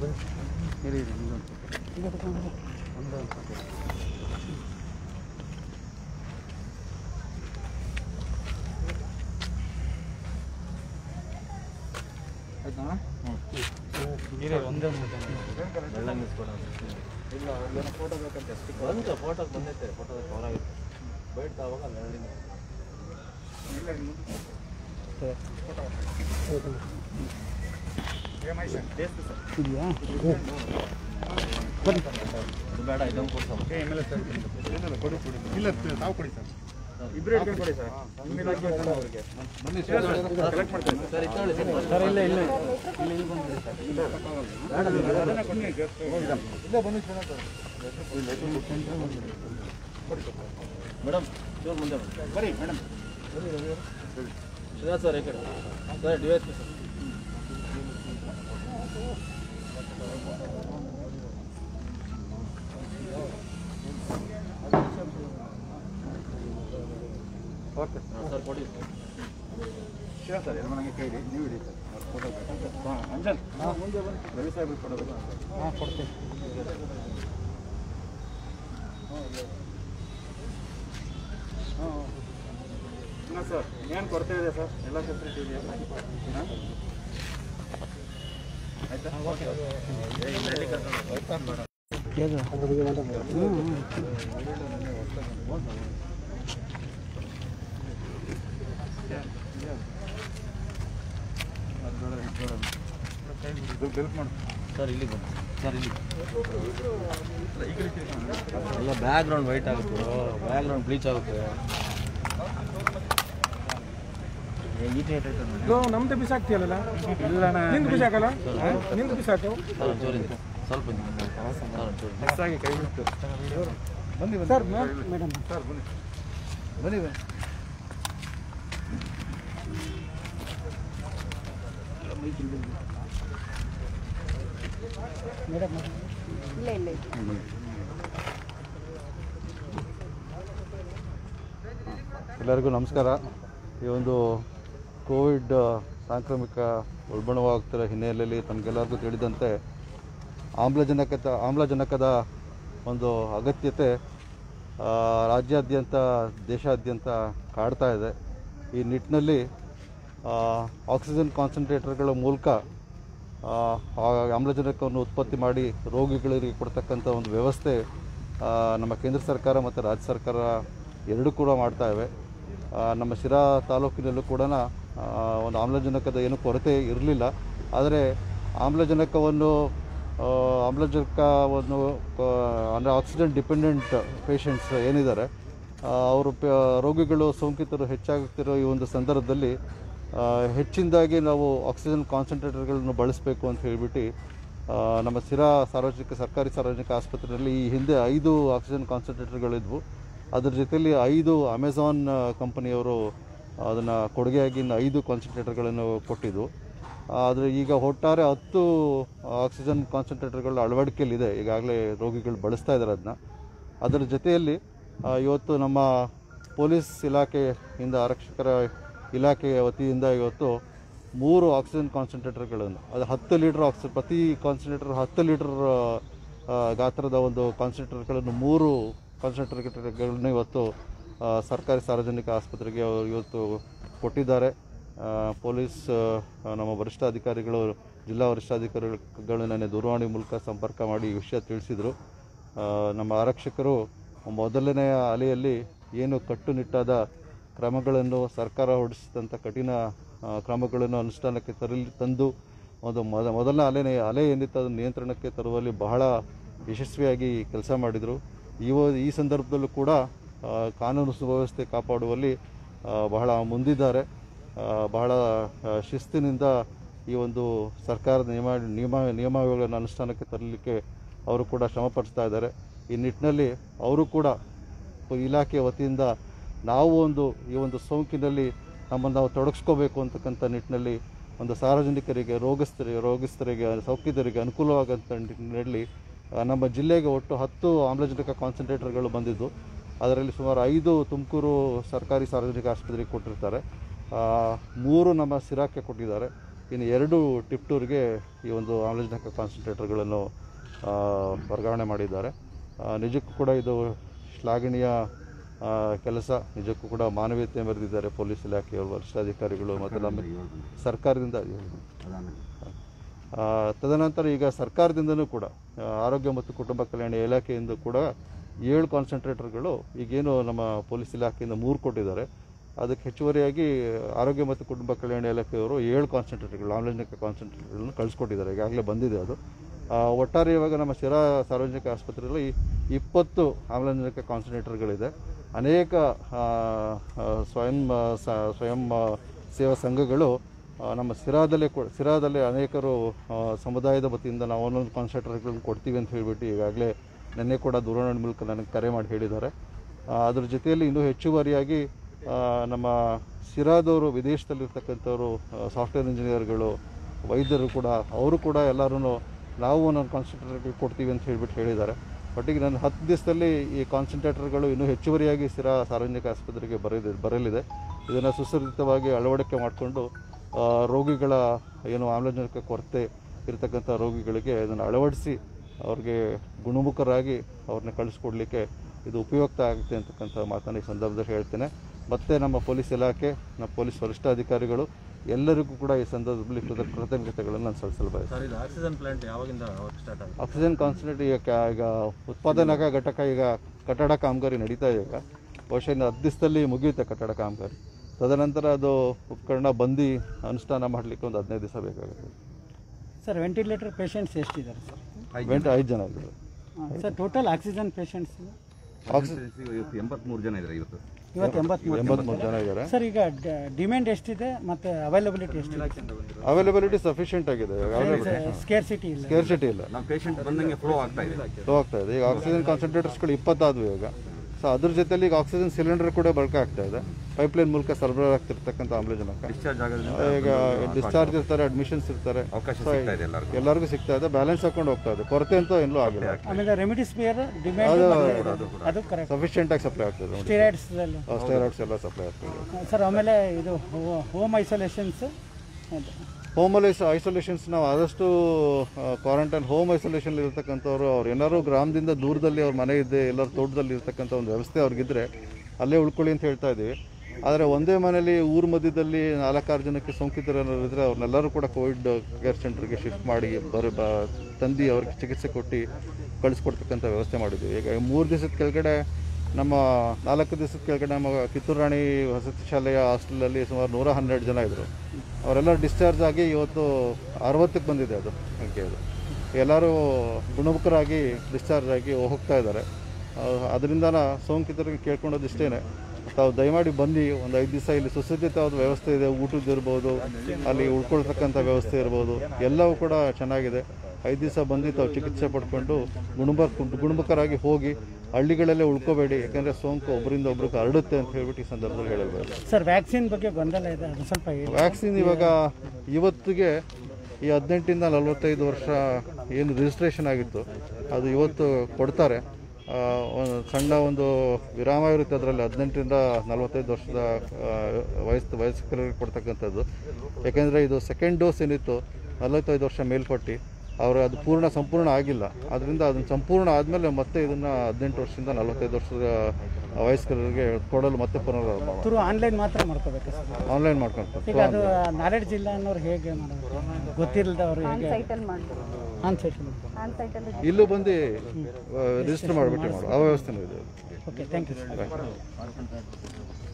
ಇರಿ ಇರಿ ನಿಮ್ದೊಂದು ಒಂದು ಆಯ್ತಾ ಇರಿ ಒಂದೇ ಇಲ್ಲ ಏನೋ ಫೋಟೋ ಬೇಕಂತ ಎಷ್ಟು ಬಂತು ಫೋಟೋಗೆ ಬಂದೈತೆ ಫೋಟೋದ ಕವರ್ ಆಗಿತ್ತು ಬೈಟ್ ಆವಾಗ ಅಲ್ಲಿ ಎರಡಿಂದ ಇದೆಯಾ ಅದು ಬೇಡ ಇದೊಂದು ಕೊಡ್ಸಮ್ಮ ಇಲ್ಲ ತಾವು ಕೊಡಿ ಸರ್ ಇಬ್ಬರು ಹಿಡ್ಕೊಂಡು ಕೊಡಿ ಸರ್ ಕಲೆಕ್ಟ್ ಮಾಡ್ತೀನಿ ಸರ್ ಇತ್ತೊಳ್ಳಿ ಸರ್ ಸರ್ ಇಲ್ಲ ಇಲ್ಲ ಇಲ್ಲ ಇಲ್ಲಿ ಬಂದ್ಬಿಡಿ ಮೇಡಮ್ ಇವಾಗ ಮುಂದೆ ಬನ್ನಿ ಬರೀ ಮೇಡಮ್ ಶ್ರೀನಾಥ್ ಸರ್ ಈ ಕಡೆ sir D S P sir okay ಹಾಂ ಸರ್ ಕೊಡಿ ಸರ್ ಶಿವ ಸರ್ ಎಲ್ಲ ನನಗೆ ಕೈ ಇಡಿ ನೀವು ಇಡಿ ಸರ್ ಅವ್ರ ಫೋಟೋ ಬೇಕು ಹಾಂ ಅಂಜನ್ ಹಾಂ ಮುಂದೆ ಬನ್ನಿ ರವಿ ಸಾಹೇಬ್ರಿಗೆ ಫೋಟೋ ಬೇಕು ಹಾಂ ಕೊಡ್ತೀನಿ ಹಾಂ ಸರ್ ಏನು ಕೊರತೆ ಇದೆ ಸರ್ ಎಲ್ಲ ಫೆಸಿಲಿಟಿ ಇದೆಯಾ ಹಾಂ ಆಯ್ತಾ ಹೇಗೆ ಹ್ಞೂ ಹ್ಞೂ ಇದು ಹೆಲ್ಪ್ ಮಾಡಿ ಸರ್ ಇಲ್ಲಿ ಬನ್ನಿ ಸರ್ ಇಲ್ಲಿ ಎಲ್ಲ ಬ್ಯಾಕ್ ಗ್ರೌಂಡ್ ವೈಟ್ ಆಗುತ್ತೆ ಬ್ಯಾಕ್ ಗ್ರೌಂಡ್ ಬ್ಲೀಚ್ ಆಗುತ್ತೆ ಇದು ನಮ್ದು ಬಿಸಾಕ್ತಿಯಲ್ಲ ನಿಂದು ಬಿಸಾಕಲ್ಲ ನಿಂದು ಬಿಸಾಕು ಸರ್ ಒಂಚೂರಿಂದ ಸ್ವಲ್ಪ ಹಿಂದೆ. ಸರ್ ಒಂಚೂರು ಮಿಸ್ ಆಗಿ ಕೈ ಬಿಟ್ಟು ಬನ್ನಿ ಬನ್ನಿ ಸರ್ ಮೇಡಮ್ ಸರ್ ಬನ್ನಿ ಬನ್ನಿ ಬನ್ನಿ ಮೇಡಮ್ ಇಲ್ಲ ಇಲ್ಲ ಎಲ್ಲರಿಗೂ ನಮಸ್ಕಾರ ಈ ಒಂದು ಕೋವಿಡ್ ಸಾಂಕ್ರಾಮಿಕ ಉಲ್ಬಣವಾಗ್ತಿರೋ ಹಿನ್ನೆಲೆಯಲ್ಲಿ ತಮಗೆಲ್ಲರಿಗೂ ತಿಳಿದಂತೆ ಆಮ್ಲಜನಕದ ಆಮ್ಲಜನಕದ ಒಂದು ಅಗತ್ಯತೆ ಆ, ರಾಜ್ಯಾದ್ಯಂತ ದೇಶಾದ್ಯಂತ ಕಾಡ್ತಾ ಇದೆ ಈ ನಿಟ್ಟಿನಲ್ಲಿ ಆ, ಆಕ್ಸಿಜನ್ ಕಾನ್ಸಂಟ್ರೇಟರ್ಗಳ ಮೂಲಕ ಆ, ಆ ಆಮ್ಲಜನಕವನ್ನು ಉತ್ಪತ್ತಿ ಮಾಡಿ ರೋಗಿಗಳಿಗೆ ಕೊಡ್ತಕ್ಕಂಥ ಒಂದು ವ್ಯವಸ್ಥೆ ಆ, ನಮ್ಮ ಕೇಂದ್ರ ಸರ್ಕಾರ ಮತ್ತು ರಾಜ್ಯ ಸರ್ಕಾರ ಎರಡೂ ಕೂಡ ಮಾಡ್ತಾ ಇವೆ ಆ, ನಮ್ಮ ಶಿರಾ ತಾಲೂಕಿನಲ್ಲೂ ಕೂಡ ಒಂದು ಆಮ್ಲಜನಕದ ಏನು ಕೊರತೆ ಇರಲಿಲ್ಲ ಆದರೆ ಆಮ್ಲಜನಕವನ್ನು ಆ, ಆಮ್ಲಜನಕವನ್ನು ಅಂದರೆ ಆಕ್ಸಿಜನ್ ಡಿಪೆಂಡೆಂಟ್ ಪೇಷಂಟ್ಸ್ ಏನಿದ್ದಾರೆ ಆ, ಅವರು ಪ ರೋಗಿಗಳು ಸೋಂಕಿತರು ಹೆಚ್ಚಾಗುತ್ತಿರೋ ಈ ಒಂದು ಸಂದರ್ಭದಲ್ಲಿ ಆ, ಹೆಚ್ಚಿನದಾಗಿ ನಾವು ಆಕ್ಸಿಜನ್ ಕಾನ್ಸಂಟ್ರೇಟರ್ಗಳನ್ನು ಬಳಸಬೇಕು ಅಂತ ಹೇಳ್ಬಿಟ್ಟು ಆ, ನಮ್ಮ ಸಿರಾ ಸಾರ್ವಜನಿಕ ಸರ್ಕಾರಿ ಸಾರ್ವಜನಿಕ ಆಸ್ಪತ್ರೆಯಲ್ಲಿ ಈ ಹಿಂದೆ ಐದು ಆಕ್ಸಿಜನ್ ಕಾನ್ಸಂಟ್ರೇಟರ್ಗಳಿದ್ವು ಅದ್ರ ಜೊತೆಯಲ್ಲಿ ಐದು ಅಮೆಝಾನ್ ಕಂಪನಿಯವರು ಅದನ್ನು ಕೊಡುಗೆಯಾಗಿ ಇನ್ನು ಐದು ಕಾನ್ಸಂಟ್ರೇಟರ್ಗಳನ್ನು ಕೊಟ್ಟಿದ್ದು ಆದರೆ ಈಗ ಒಟ್ಟಾರೆ ಹತ್ತು ಆಕ್ಸಿಜನ್ ಕಾನ್ಸಂಟ್ರೇಟರ್ಗಳ ಅಳವಡಿಕೆಯಲ್ಲಿದೆ ಈಗಾಗಲೇ ರೋಗಿಗಳು ಬಳಸ್ತಾ ಇದ್ದಾರೆ ಅದನ್ನ ಅದರ ಜೊತೆಯಲ್ಲಿ ಆ, ಇವತ್ತು ನಮ್ಮ ಪೊಲೀಸ್ ಇಲಾಖೆಯಿಂದ ಆರಕ್ಷಕರ ಇಲಾಖೆಯ ವತಿಯಿಂದ ಇವತ್ತು ಮೂರು ಆಕ್ಸಿಜನ್ ಕಾನ್ಸಂಟ್ರೇಟರ್ಗಳನ್ನು ಅದು ಹತ್ತು ಲೀಟ್ರ್ ಆಕ್ಸಿ ಪ್ರತಿ ಕಾನ್ಸಂಟ್ರೇಟರ್ ಹತ್ತು ಲೀಟ್ರ್ ಆ, ಗಾತ್ರದ ಒಂದು ಕಾನ್ಸಂಟ್ರೇಟರ್ಗಳನ್ನು ಮೂರು ಕಾನ್ಸಂಟ್ರೇಟರ್ಗಳನ್ನು ಇವತ್ತು ಆ, ಸರ್ಕಾರಿ ಸಾರ್ವಜನಿಕ ಆಸ್ಪತ್ರೆಗೆ ಅವರು ಇವತ್ತು ಕೊಟ್ಟಿದ್ದಾರೆ ಆ, ಪೊಲೀಸ್ ಆ, ನಮ್ಮ ವರಿಷ್ಠಾಧಿಕಾರಿಗಳು ಜಿಲ್ಲಾ ವರಿಷ್ಠಾಧಿಕಾರಿಗಳು ನನಗೆ ದೂರವಾಣಿ ಮೂಲಕ ಸಂಪರ್ಕ ಮಾಡಿ ಈ ವಿಷಯ ತಿಳಿಸಿದರು ಆ, ನಮ್ಮ ಆರಕ್ಷಕರು ಮೊದಲನೆಯ ಅಲೆಯಲ್ಲಿ ಏನು ಕಟ್ಟುನಿಟ್ಟಾದ ಕ್ರಮಗಳನ್ನು ಸರ್ಕಾರ ಹೊರಡಿಸಿದಂಥ ಕಠಿಣ ಆ, ಕ್ರಮಗಳನ್ನು ಅನುಷ್ಠಾನಕ್ಕೆ ತರಲಿ ತಂದು ಒಂದು ಮೊದ ಮೊದಲನೇ ಅಲೆ ಅಲೆ ಏನಿತ್ತು ಅದನ್ನು ನಿಯಂತ್ರಣಕ್ಕೆ ತರುವಲ್ಲಿ ಬಹಳ ಯಶಸ್ವಿಯಾಗಿ ಕೆಲಸ ಮಾಡಿದರು ಈ ವ- ಈ ಸಂದರ್ಭದಲ್ಲೂ ಕೂಡ ಆ, ಕಾನೂನು ಸುವ್ಯವಸ್ಥೆ ಕಾಪಾಡುವಲ್ಲಿ ಆ, ಬಹಳ ಮುಂದಿದ್ದಾರೆ ಆ, ಬಹಳ ಆ, ಶಿಸ್ತಿನಿಂದ ಈ ಒಂದು ಸರ್ಕಾರದ ನಿಯಮ ನಿಯಮ ನಿಯಮಾವಳಿಗಳನ್ನು ಅನುಷ್ಠಾನಕ್ಕೆ ತರಲಿಕ್ಕೆ ಅವರು ಕೂಡ ಶ್ರಮಪಡಿಸ್ತಾ ಇದ್ದಾರೆ ಈ ನಿಟ್ಟಿನಲ್ಲಿ ಅವರು ಕೂಡ ಇಲಾಖೆಯ ವತಿಯಿಂದ ನಾವು ಒಂದು ಈ ಒಂದು ಸೋಂಕಿನಲ್ಲಿ ನಮ್ಮನ್ನು ನಾವು ತೊಡಗಿಸ್ಕೋಬೇಕು ಅಂತಕ್ಕಂಥ ನಿಟ್ಟಿನಲ್ಲಿ ಒಂದು ಸಾರ್ವಜನಿಕರಿಗೆ ರೋಗಸ್ಥರಿಗೆ ರೋಗಸ್ಥರಿಗೆ ಸೌಖ್ಯದರಿಗೆ ಅನುಕೂಲವಾಗಂಥ ನಿಟ್ಟಿನಲ್ಲಿ ಆ, ನಮ್ಮ ಜಿಲ್ಲೆಗೆ ಒಟ್ಟು ಹತ್ತು ಆಮ್ಲಜನಕ ಕಾನ್ಸಂಟ್ರೇಟರ್ಗಳು ಬಂದಿದ್ದು ಅದರಲ್ಲಿ ಸುಮಾರು ಐದು ತುಮಕೂರು ಸರ್ಕಾರಿ ಸಾರ್ವಜನಿಕ ಆಸ್ಪತ್ರೆಗೆ ಕೊಟ್ಟಿರ್ತಾರೆ ಆ, ಮೂರು ನಮ್ಮ ಸಿರಾಕ್ಕೆ ಕೊಟ್ಟಿದ್ದಾರೆ ಇನ್ನು ಎರಡು ಟಿಪ್ಟೂರ್ಗೆ ಈ ಒಂದು ಆಮ್ಲಜನಕ ಕಾನ್ಸಂಟ್ರೇಟರ್ಗಳನ್ನು ಆ, ವರ್ಗಾವಣೆ ಮಾಡಿದ್ದಾರೆ ಆ, ನಿಜಕ್ಕೂ ಕೂಡ ಇದು ಶ್ಲಾಘನೀಯ ಆ, ಕೆಲಸ ನಿಜಕ್ಕೂ ಕೂಡ ಮಾನವೀಯತೆ ಮೆರೆದಿದ್ದಾರೆ ಪೊಲೀಸ್ ಇಲಾಖೆಯವರು ವರಿಷ್ಠಾಧಿಕಾರಿಗಳು ಮತ್ತು ನಮ್ಮ ಸರ್ಕಾರದಿಂದ ಆ, ತದನಂತರ ಈಗ ಸರ್ಕಾರದಿಂದನೂ ಕೂಡ ಆ, ಆರೋಗ್ಯ ಮತ್ತು ಕುಟುಂಬ ಕಲ್ಯಾಣ ಇಲಾಖೆಯಿಂದ ಕೂಡ ಏಳು ಕಾನ್ಸಂಟ್ರೇಟರ್ಗಳು ಈಗೇನು ನಮ್ಮ ಪೊಲೀಸ್ ಇಲಾಖೆಯಿಂದ ಮೂರು ಕೊಟ್ಟಿದ್ದಾರೆ ಅದಕ್ಕೆ ಹೆಚ್ಚುವರಿಯಾಗಿ ಆರೋಗ್ಯ ಮತ್ತು ಕುಟುಂಬ ಕಲ್ಯಾಣ ಇಲಾಖೆಯವರು ಏಳು ಕಾನ್ಸಂಟ್ರೇಟರ್ಗಳು ಆಮ್ಲಜನಕ ಕಾನ್ಸಂಟ್ರೇಟರ್ಗಳನ್ನು ಕಳಿಸ್ಕೊಟ್ಟಿದ್ದಾರೆ ಈಗಾಗಲೇ ಬಂದಿದೆ ಅದು ಆ, ಒಟ್ಟಾರೆ ಇವಾಗ ನಮ್ಮ ಶಿರಾ ಸಾರ್ವಜನಿಕ ಆಸ್ಪತ್ರೆಯಲ್ಲಿ ಇಪ್ಪತ್ತು ಆಮ್ಲಜನಕ ಕಾನ್ಸಂಟ್ರೇಟರ್ಗಳಿದೆ ಅನೇಕ ಆ, ಆ, ಸ್ವಯಂ ಆ, ಸ- ಸ್ವಯಂ ಆ, ಸೇವಾ ಸಂಘಗಳು ಆ, ನಮ್ಮ ಸಿರಾದಲ್ಲೇ ಕೊ ಸಿರಾದಲ್ಲಿ ಅನೇಕರು ಆ, ಸಮುದಾಯದ ವತಿಯಿಂದ ನಾವು ಒಂದೊಂದು ಕಾನ್ಸಂಟ್ರೇಟರ್ಗಳನ್ನು ಕೊಡ್ತೀವಿ ಅಂತ ಹೇಳಿಬಿಟ್ಟು ಈಗಾಗಲೇ ನಿನ್ನೆ ಕೂಡ ದೂರವಾಣಿ ಮೂಲಕ ನನಗೆ ಕರೆ ಮಾಡಿ ಹೇಳಿದ್ದಾರೆ ಆ, ಅದ್ರ ಜೊತೆಯಲ್ಲಿ ಇನ್ನೂ ಹೆಚ್ಚುವರಿಯಾಗಿ ಆ, ನಮ್ಮ ಸಿರಾದವರು ವಿದೇಶದಲ್ಲಿರ್ತಕ್ಕಂಥವ್ರು ಸಾಫ್ಟ್ವೇರ್ ಇಂಜಿನಿಯರ್ಗಳು ವೈದ್ಯರು ಕೂಡ ಅವರು ಕೂಡ ಎಲ್ಲರೂ ನಾವು ಒಂದೊಂದು ಕಾನ್ಸಂಟ್ರೇಟರ್ ಕೊಡ್ತೀವಿ ಅಂತ ಹೇಳ್ಬಿಟ್ಟು ಹೇಳಿದ್ದಾರೆ ಬಟ್ ಈಗ ನನ್ನ ಹತ್ತು ದಿವಸದಲ್ಲಿ ಈ ಕಾನ್ಸಂಟ್ರೇಟರ್ಗಳು ಇನ್ನೂ ಹೆಚ್ಚುವರಿಯಾಗಿ ಸಿರಾ ಸಾರ್ವಜನಿಕ ಆಸ್ಪತ್ರೆಗೆ ಬರಲಿದೆ ಬರಲಿದೆ ಇದನ್ನು ಸುಸಜ್ಜಿತವಾಗಿ ಅಳವಡಿಕೆ ಮಾಡಿಕೊಂಡು ಆ, ರೋಗಿಗಳ ಏನು ಆಮ್ಲಜನಕ ಕೊರತೆ ಇರತಕ್ಕಂಥ ರೋಗಿಗಳಿಗೆ ಇದನ್ನು ಅಳವಡಿಸಿ ಅವ್ರಿಗೆ ಗುಣಮುಖರಾಗಿ ಅವ್ರನ್ನ ಕಳಿಸ್ಕೊಡ್ಲಿಕ್ಕೆ ಇದು ಉಪಯುಕ್ತ ಆಗುತ್ತೆ ಅಂತಕ್ಕಂಥ ಮಾತನ್ನು ಈ ಸಂದರ್ಭದಲ್ಲಿ ಹೇಳ್ತೇನೆ ಮತ್ತು ನಮ್ಮ ಪೊಲೀಸ್ ಇಲಾಖೆ ನಮ್ಮ ಪೊಲೀಸ್ ವರಿಷ್ಠಾಧಿಕಾರಿಗಳು ಎಲ್ಲರಿಗೂ ಕೂಡ ಈ ಸಂದರ್ಭದಲ್ಲಿ ಕೃತ- ಕೃತಜ್ಞತೆಗಳನ್ನು ನಾನು ಸಲ್ಲಿಸಲು ಬಯಸ್ತೇನೆ ಸರ್ ಇದು ಆಕ್ಸಿಜನ್ ಪ್ಲಾಂಟ್ ಯಾವಾಗಿಂದ ವರ್ಕ್ ಸ್ಟಾರ್ಟ್ ಆಗಿದೆ ಆಕ್ಸಿಜನ್ ಕಾನ್ಸಂಟ್ರೇಟ್ ಈಗ ಕ್ಯಾ- ಈಗ ಉತ್ಪಾದನಾ ಘಟಕ ಈಗ ಕಟ್ಟಡ ಕಾಮಗಾರಿ ನಡೀತಾ ಇದೆ ಈಗ ಬಹುಶಃ ಇನ್ನು ಹತ್ತು ದಿವಸದಲ್ಲಿ ಮುಗಿಯುತ್ತೆ ಕಟ್ಟಡ ಕಾಮಗಾರಿ ತದನಂತರ ಅದು ಉಪಕರಣ ಬಂದು ಅನುಷ್ಠಾನ ಮಾಡಲಿಕ್ಕೆ ಒಂದು ಹದಿನೈದು ದಿವಸ ಬೇಕಾಗುತ್ತೆ ಸರ್ ವೆಂಟಿಲೇಟರ್ ಪೇಷಂಟ್ಸ್ ಎಷ್ಟಿದ್ದಾರೆ ಸರ್ ಗಂಟೆ ಐದು ಜನ ಇದ್ದಾರೆ sir total oxygen patients oxygen ಇವತ್ತು ಎಂಬತ್ಮೂರು ಜನ ಇದ್ದಾರೆ ಇವತ್ತು ಇವತ್ತು ಎಂಬತ್ಮೂರು ಎಂಬತ್ಮೂರು ಜನ ಇದ್ದಾರೆ ಸರ್ ಈಗ ಡಿಮ್ಯಾಂಡ್ ಎಷ್ಟಿದೆ ಮತ್ತು ಅವೈಲಬಿಲಿಟಿ ಎಷ್ಟಿದೆ ಅವೈಲಬಿಲಿಟಿ ಸಫಿಷಿಯೆಂಟ್ ಆಗಿದೆ ಸ್ಕೇರ್ ಸಿಟಿ ಇಲ್ಲ ಸ್ಕೇರ್ಸಿಟಿ ಇಲ್ಲ ನಮ್ಮ ಪೇಷಂಟ್ ಬಂದಂಗೆ ಫ್ಲೋ ಆಗ್ತಾ ಇದೆ ಫ್ಲೋ ಆಗ್ತಾ ಇದೆ ಈಗ ಆಕ್ಸಿಜನ್ ಕಾನ್ಸಂಟ್ರೇಟರ್ಸ್ಗಳು ಇಪ್ಪತ್ತಾದ್ವು ಈಗ ಸೊ ಅದ್ರ ಜೊತೆಲಿ ಈಗ ಆಕ್ಸಿಜನ್ ಸಿಲಿಂಡರ್ ಕೂಡ ಬಳಕೆ ಆಗ್ತಾ ಇದೆ ಪೈಪ್ಲೈನ್ ಮೂಲಕ ಸರಬರಾಜು ಆಗ್ತಿರ್ತಕ್ಕಂಥ ಆಮ್ಲಜನಕ ಡಿಸ್ಚಾರ್ಜ್ ಆಗೋದ್ರಿಂದ ಈಗ ಡಿಸ್ಚಾರ್ಜ್ ಇರ್ತಾರೆ ಅಡ್ಮಿಷನ್ಸ್ ಇರ್ತಾರೆ ಅವಕಾಶ ಸಿಗ್ತಾ ಇದೆ ಎಲ್ಲರಿಗೂ ಎಲ್ಲರಿಗೂ ಸಿಗ್ತಾ ಇದೆ ಬ್ಯಾಲೆನ್ಸ್ ಹಾಕೊಂಡು ಹೋಗ್ತಾ ಇದೆ ಕೊರತೆ ಅಂತೂ ಎಲ್ಲೂ ಆಗಿಲ್ಲ ಆಮೇಲೆ ರೆಮಿಡಿಸ್ಪಿಯರ್ ಡಿಮ್ಯಾಂಡ್ ಅದು ಕರೆಕ್ಟ್ ಸಫಿಷಿಯೆಂಟ್ ಆಗಿ ಸಪ್ಲೈ ಆಗ್ತದೆ ನೋಡಿ ಸ್ಟಿರಾಯ್ಡ್ಸ್ ಸ್ಟೆರಾಯ್ಡ್ಸ್ ಎಲ್ಲ ಸಪ್ಲೈ ಆಗ್ತದೆ ಸರ್ ಆಮೇಲೆ ಇದು ಹೋಮ್ ಐಸೋಲೇಷನ್ಸ್ ಹೋಮಲ್ಲಿ ಐಸೋಲೇಷನ್ಸ್ ನಾವು ಆದಷ್ಟು ಕ್ವಾರಂಟೈನ್ ಹೋಮ್ ಐಸೋಲೇಷನ್ ಇರ್ತಕ್ಕಂಥವ್ರು ಅವ್ರು ಏನಾದ್ರು ಗ್ರಾಮದಿಂದ ದೂರದಲ್ಲಿ ಅವ್ರ ಮನೆ ಇದೆ ಎಲ್ಲರ ತೋಟದಲ್ಲಿ ಇರ್ತಕ್ಕಂಥ ಒಂದು ವ್ಯವಸ್ಥೆ ಅವ್ರಿಗಿದ್ರೆ ಅಲ್ಲೇ ಉಳ್ಕೊಳ್ಳಿ ಅಂತ ಹೇಳ್ತಾ ಇದ್ದೀವಿ ಆದರೆ ಒಂದೇ ಮನೇಲಿ ಊರ ಮಧ್ಯದಲ್ಲಿ ನಾಲ್ಕಾರು ಜನಕ್ಕೆ ಸೋಂಕಿತರು ಏನಾದ್ರು ಇದ್ದರೆ ಅವ್ರನ್ನೆಲ್ಲರೂ ಕೂಡ ಕೋವಿಡ್ ಕೇರ್ ಸೆಂಟರ್ಗೆ ಶಿಫ್ಟ್ ಮಾಡಿ ಬರ ಬ ತಂದು ಅವ್ರಿಗೆ ಚಿಕಿತ್ಸೆ ಕೊಟ್ಟು ಕಳಿಸ್ಕೊಡ್ತಕ್ಕಂಥ ವ್ಯವಸ್ಥೆ ಮಾಡಿದ್ದೀವಿ ಈಗ ಮೂರು ದಿವಸದ ಕೆಳಗಡೆ ನಮ್ಮ ನಾಲ್ಕು ದಿವಸದ ಕೆಳಗಡೆ ನಮ್ಮ ಕಿತ್ತೂರು ರಾಣಿ ವಸತಿ ಶಾಲೆಯ ಹಾಸ್ಟೆಲಲ್ಲಿ ಸುಮಾರು ನೂರ ಹನ್ನೆರಡು ಜನ ಇದ್ದರು ಅವರೆಲ್ಲ ಡಿಸ್ಚಾರ್ಜ್ ಆಗಿ ಇವತ್ತು ಅರವತ್ತಕ್ಕೆ ಬಂದಿದೆ ಅದು ಸಂಖ್ಯೆ ಅದು ಎಲ್ಲರೂ ಗುಣಮುಖರಾಗಿ ಡಿಸ್ಚಾರ್ಜ್ ಆಗಿ ಹೋಗ್ತಾ ಇದ್ದಾರೆ ಅದರಿಂದ ಸೋಂಕಿತರಿಗೆ ಕೇಳ್ಕೊಳೋದು ಇಷ್ಟೇ ತಾವು ದಯಮಾಡಿ ಬಂದು ಒಂದು ಐದು ದಿವಸ ಇಲ್ಲಿ ಸುಸಜ್ಜಿತವಾದ ವ್ಯವಸ್ಥೆ ಇದೆ ಊಟದ್ದು ಇರ್ಬೋದು ಅಲ್ಲಿ ಉಳ್ಕೊಳ್ತಕ್ಕಂಥ ವ್ಯವಸ್ಥೆ ಇರ್ಬೋದು ಎಲ್ಲವೂ ಕೂಡ ಚೆನ್ನಾಗಿದೆ ಐದು ದಿವಸ ಬಂದು ತಾವು ಚಿಕಿತ್ಸೆ ಪಡ್ಕೊಂಡು ಗುಣಮುಖ ಗುಣಮುಖರಾಗಿ ಹೋಗಿ ಹಳ್ಳಿಗಳಲ್ಲೇ ಉಳ್ಕೋಬೇಡಿ ಯಾಕಂದರೆ ಸೋಂಕು ಒಬ್ಬರಿಂದ ಒಬ್ರಿಗೆ ಹರಡುತ್ತೆ ಅಂತ ಹೇಳ್ಬಿಟ್ಟು ಈ ಸಂದರ್ಭದಲ್ಲಿ ಹೇಳಬೇಕು ಸರ್ ವ್ಯಾಕ್ಸಿನ್ ಬಗ್ಗೆ ಗೊಂದಲ ಇದೆ ಅದು ಸ್ವಲ್ಪ ಹೇಳಿ ವ್ಯಾಕ್ಸಿನ್ ಇವಾಗ ಇವತ್ತಿಗೆ ಈ ಹದಿನೆಂಟಿಂದ ನಲವತ್ತೈದು ವರ್ಷ ಏನು ರಿಜಿಸ್ಟ್ರೇಷನ್ ಆಗಿತ್ತು ಅದು ಇವತ್ತು ಕೊಡ್ತಾರೆ ಆ, ಒಂದು ಸಣ್ಣ ಒಂದು ವಿರಾಮ ಇರುತ್ತೆ ಅದರಲ್ಲಿ ಹದಿನೆಂಟರಿಂದ ನಲವತ್ತೈದು ವರ್ಷದ ಆ, ವಯಸ್ಸು ವಯಸ್ಕರಿಗೆ ಕೊಡ್ತಕ್ಕಂಥದ್ದು ಯಾಕೆಂದರೆ ಇದು ಸೆಕೆಂಡ್ ಡೋಸ್ ಏನಿತ್ತು ನಲವತ್ತೈದು ವರ್ಷ ಮೇಲ್ಪಟ್ಟು ಅವರು ಅದು ಪೂರ್ಣ ಸಂಪೂರ್ಣ ಆಗಿಲ್ಲ ಅದರಿಂದ ಅದನ್ನು ಸಂಪೂರ್ಣ ಆದಮೇಲೆ ಮತ್ತೆ ಇದನ್ನು ಹದಿನೆಂಟು ವರ್ಷದಿಂದ ನಲವತ್ತೈದು ವರ್ಷದ ವಯಸ್ಕರಿಗೆ ಕೊಡಲು ಮತ್ತೆ ಪುನರಾರಂಭ ಮಾಡಿ ಥ್ರೂ ಆನ್ಲೈನ್ ಮಾತ್ರ ಮಾಡ್ಕೋಬೇಕು ಸರ್ ಆನ್ಲೈನ್ ಮಾಡ್ಕೊಂಡು ಈಗ ಅದು ನಾಲೆಡ್ಜ್ ಇಲ್ಲ ಅನ್ನೋರು ಹೇಗೆ ಮಾಡಬೇಕು ಗೊತ್ತಿಲ್ಲದವ್ರು ಹೇಗೆ ಸೈಟಲ್ಲಿ ಮಾಡ್ಬೋದು ಆನ್ ಸೈಟ್ ಆನ್ ಸೈಟಲ್ಲಿ ಇಲ್ಲೂ ಬಂದು ರಿಜಿಸ್ಟರ್ ಮಾಡಿಬಿಟ್ಟು ಮಾಡು ಆ ವ್ಯವಸ್ಥೆನೂ ಇದೆ ಓಕೆ ಥ್ಯಾಂಕ್ ಯು